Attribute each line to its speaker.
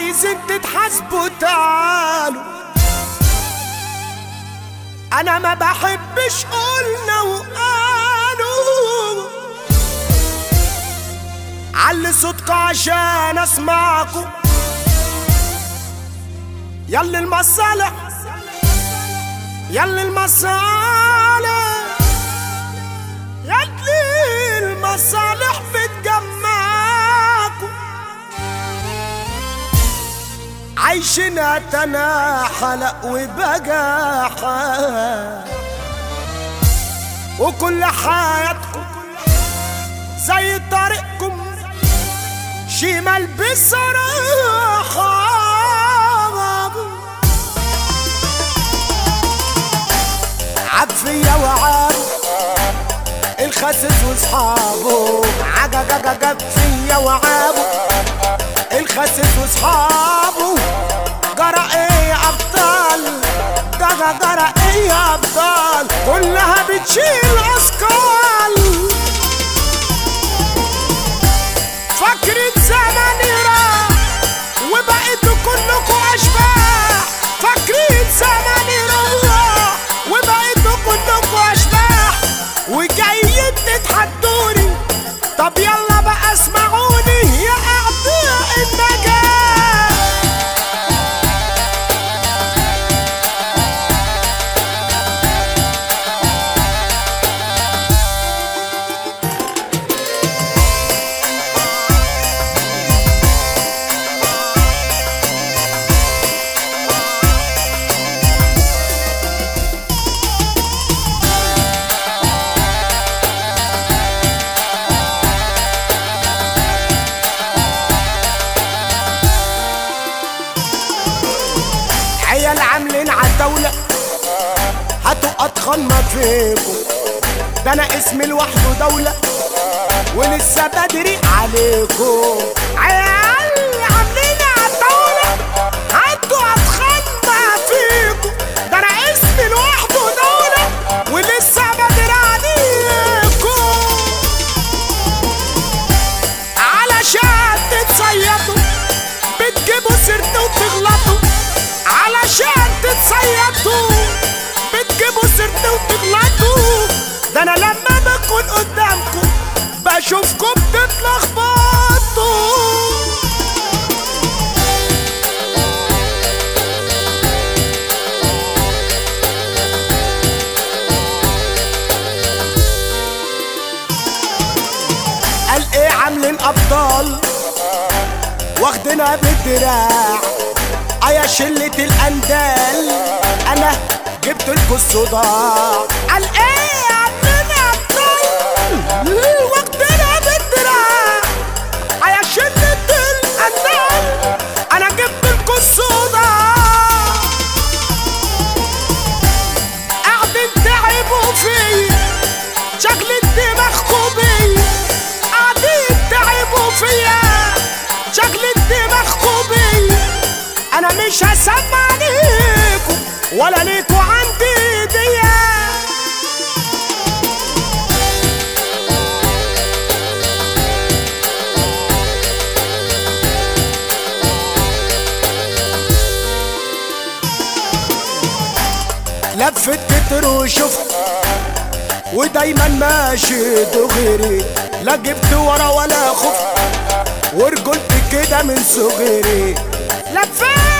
Speaker 1: عايزين تتحاسبوا تعالوا انا ما بحبش قلنا وقالوا علي صوتكم عشان اسمعكم يلي المصالح يلي المصالح يلي المصالح بتجمعكم عايشين تناحى لا وبجاحة وكل حياتكم زي طريقكم شمال بصراحة عبفية وعاب الخسس واصحابه عججججب فيا وعابه الخسس واصحابه جرى ايه يا ابطال جرى جرى ايه يا ابطال كلها بتشيل اثقال فاكرين زمان راح وبقيتوا كلكوا اشباح فاكرين زمان راح وبقيتوا كلكوا اشباح وجايين تتحدوني طب يلا بقى اسمعوني يا اعداء النجاح عيال عاملين عالدولة هاتوا أضخم ما فيكم ده أنا اسمي لوحده دولة ولسه بدري عليكم عيال عاملين عالدولة هاتوا أضخم ما فيكم ده أنا اسمي لوحده دولة ولسه بدري عليكم علشان تتصيدوا بتجيبوا سيرتي وتغلطوا علشان تتصيدوا بتجيبوا سيرتي وتغلطوا ده انا لما بكون قدامكم بشوفكم بتتلخبطوا قال ايه عاملين ابطال واخدنا بالدراع يا شلة الأندال أنا جبت لكم الصداع قال إيه عاملين أبطال واخدنا بالدراع يا شلة الأندال أنا جبت لكم الصداع قاعدين تعبوا فيا شكل دماغكم بيا قاعدين تعبوا فيا شكل دماغكم بيا انا مش هسمع ليكم ولا ليكوا عندي ديا لفت كتر وشفت ودايما ماشي دغري لا جبت ورا ولا خفت ورجلت كده من صغري لفيت